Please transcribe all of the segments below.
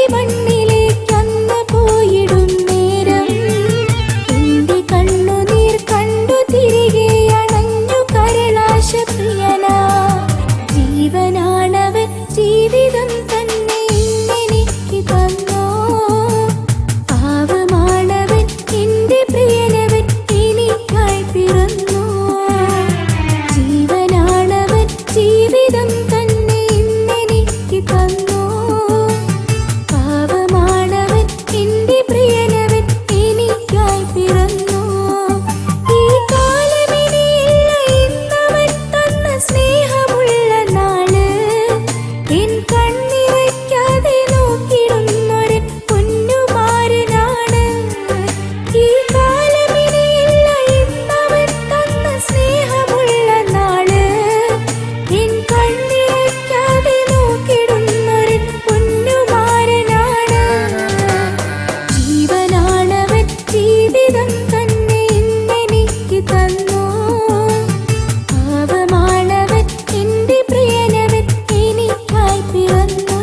മണ്ണിലേക്കന്ന് പോയിടും നേരം എന്റെ കണ്ണുനീർ കണ്ടു തിരികെ അണഞ്ഞു കരളാശ പ്രിയനാ ജീവനാണവൻ ജീവിതം തന്നെ ഇന്നെനിക്ക് തന്നോ പാവമാണവൻ എന്റെ പ്രിയനവൻ എനിക്കായി പിറന്നു ജീവനാണവൻ ജീവിതം തന്നെ ഇന്നെനിക്ക് തന്നു പാവമാണവൻ എന്റെ പ്രിയനവൻ എനിക്കായി പിറന്നു ഈ കാലമിനിയില്ല ഇന്നവൻ തന്ന സ്നേഹമുള്ള നാള് എൻ കണ്ണിറയ്ക്കാതെ നോക്കിടുന്നൊരു പൊന്നുമാരനാണ് ഈ കാലമിനിയില്ല ഇന്നവൻ തന്ന സ്നേഹമുള്ള നാള് എൻ കണ്ണിറയ്ക്കാതെ നോക്കിടുന്നൊരു പൊന്നുമാരനാണ് ജീവനാണവൻ ജീവിതം തന്നെ ഇന്നെനിക്ക് തന്നു പാവമാണവൻ എന്റെ പ്രിയനവൻ എനിക്കായി പിറന്നു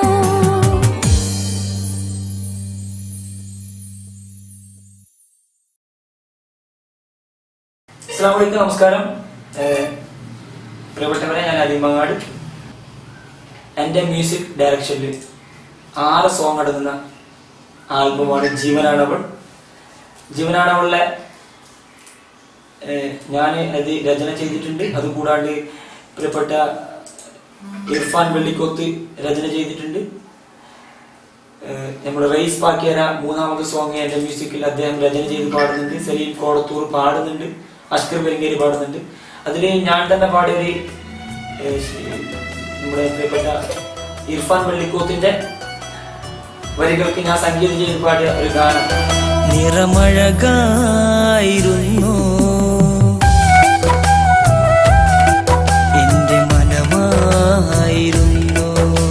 അസ്സാം വലൈക്കും നമസ്കാരം ഏഹ് പ്രിയപ്പെട്ടവരെ ഞാൻ അലിമങ്ങാട് എൻ്റെ മ്യൂസിക് ഡയറക്ഷനിൽ ആറ് സോങ് അടങ്ങുന്ന ആൽബമാണ് ജീവനാണവൾ ജീവനാണവളിലെ ഞാൻ അത് രചന ചെയ്തിട്ടുണ്ട് അതുകൂടാണ്ട് പ്രിയപ്പെട്ട ഇർഫാൻ വെള്ളിക്കൊത്ത് രചന ചെയ്തിട്ടുണ്ട് ഏഹ് നമ്മുടെ റെയ്സ് പാക്കിയര മൂന്നാമത്തെ സോങ് എൻ്റെ മ്യൂസിക്കിൽ അദ്ദേഹം രചന ചെയ്ത് പാടുന്നുണ്ട് സലീം കോടത്തൂർ പാടുന്നുണ്ട് അഷ്കർ പെരിങ്ങേരി പാടുന്നുണ്ട് അതിൽ ഞാൻ തന്നെ പാടിയൊരു ഏഹ് ശ്- നമ്മുടെ പ്രിയപ്പെട്ട ഇർഫാൻ വെള്ളിക്കോത്തിന്റെ വരികൾക്ക് ഞാൻ സംഗീതം ചെയ്ത് പാടിയ ഒരു ഗാനം നിറമഴകായിരുന്നു എന്റെ മനമായിരുന്നു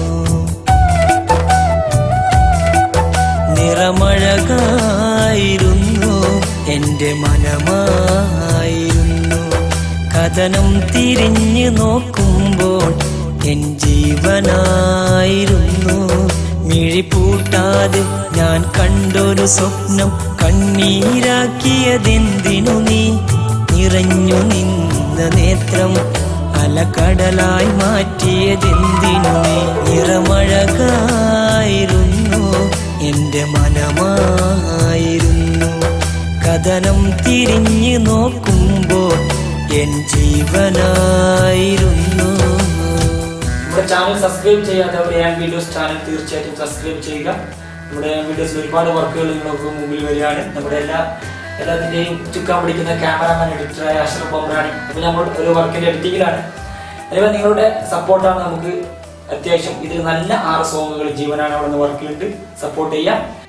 നിറമഴകായിരുന്നു എന്റെ മനമായിരുന്നു കഥനം തിരിഞ്ഞു നോക്കുമ്പോൾ എൻ ജീവനായിരുന്നു മിഴിപ്പൂട്ടാതെ ഞാൻ കണ്ടൊരു സ്വപ്നം കണ്ണീരാക്കിയതെന്തിനു നീ നിറഞ്ഞു നിന്ന നേത്രം അലകടലായി മാറ്റിയതെന്തിനു നീ നിറമഴകായിരുന്നു എന്റെ മനമായിരുന്നു കഥനം തിരിഞ്ഞു നോക്കുമ്പോൾ എൻ ജീവനായിരുന്നു നമ്മുടെ ചാനൽ സബ്സ്ക്രൈബ് ചെയ്യാത്തവർ ഞാൻ വീഡിയോസ് ചാനൽ തീർച്ചയായിട്ടും സബ്സ്ക്രൈബ് ചെയ്യുക നമ്മുടെ വീഡിയോസിൽ ഒരുപാട് വർക്കുകൾ നിങ്ങൾക്ക് മുമ്പിൽ വരികയാണ് നമ്മുടെ എല്ലാ എല്ലാത്തിൻ്റെയും ചുക്കാൻ പിടിക്കുന്ന ക്യാമറാമാൻ എഡിറ്ററായ അഷ്റഫ് ബംറാണി അപ്പോൾ നമ്മൾ ഒരു വർക്കിന്റെ എഡിറ്റിങ്ങിലാണ് അതുപോലെ നിങ്ങളുടെ സപ്പോർട്ടാണ് നമുക്ക് അത്യാവശ്യം ഇതിൽ നല്ല ആറ് സോങ്ങുകൾ ജീവനാണ് അവിടെ നിന്ന് വർക്കിലുണ്ട് സപ്പോർട്ട് ചെയ്യാം